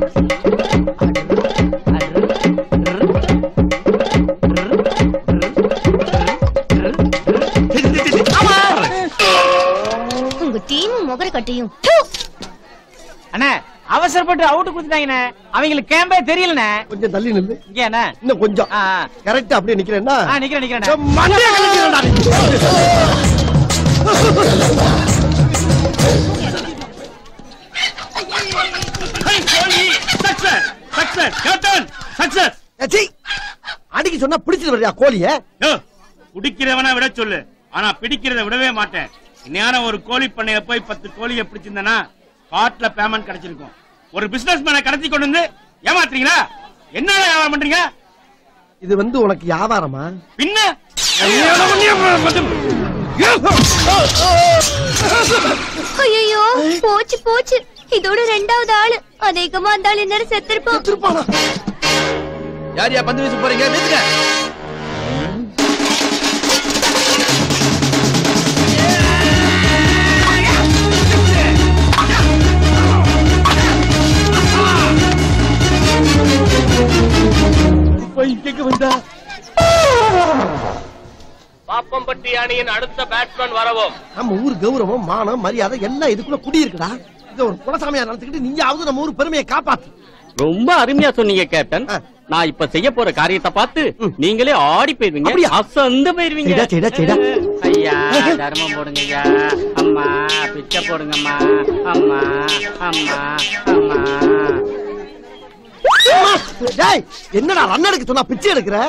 உங்க டீமும் முகர கட்டையும் அண்ணே அவசரப்பட்டு அவுட் குடுத்துட்டாங்கண்ணே அவங்களுக்கு கேம்பே தெரியலண்ணே கொஞ்சம் தள்ளி நில்லு இங்க அண்ணே இன்னும் கொஞ்சம் ஆ, கரெக்டா அப்படியே நிக்கிறேன்னா ஆ, நிக்கிறேன் நிக்கிறேன் மண்டைய கலக்கிறேன்டா நீ. சக்சஸ் சக்சஸ் கேப்டன் சக்சஸ் ஏச்சி, அடிக்க சொன்னா பிடிச்சிட்டு வர்றியா கோழிய குடிக்கிறவனா விட சொல்லு ஆனா பிடிக்கிறத விடவே மாட்டேன் நேரம் ஒரு கோழி பண்ணையில போய் பத்து கோழியை பிடிச்சிருந்தனா காட்டுல பேமெண்ட் கிடைச்சிருக்கும் ஒரு பிசினஸ் மேன கடத்தி கொண்டு வந்து ஏமாத்துறீங்களா என்ன வியாபாரம் பண்றீங்க இது வந்து உனக்கு வியாபாரமா பின்ன ஐயோ போச்சு போச்சு இதோட ரெண்டாவது ஆளு அதிகமா அந்த ஆளு நேரம் செத்துருப்போம் திருப்பானா யார் யா பந்து வீச போறீங்க வீசுங்க பாப்பம்பட்டி அணியின் அடுத்த பேட்ஸ்மேன் வரவும் நம்ம ஊர் கௌரவம் மானம் மரியாதை எல்லாம் இதுக்குள்ள குடி இருக்குடா இத ஒரு குலசாமியா நடந்துக்கிட்டு நீயாவது நம்ம ஊர் பெருமையை காப்பாத்து ரொம்ப அருமையா சொன்னீங்க கேப்டன் ஆ. நான் இப்ப செய்ய போற காரியத்தை பார்த்து ம். நீங்களே ஆடி போயிருவீங்க அப்படியா? அசந்து போயிருவீங்க செய்டா, செய்டா, செய்டா. ஐயா தர்மம் போடுங்க ஐயா அம்மா பிச்சை போடுங்கம்மா அம்மா அம்மா அம்மா டேய் என்னடா ரன் எடுக்க சொன்னா பிச்சை எடுக்கிற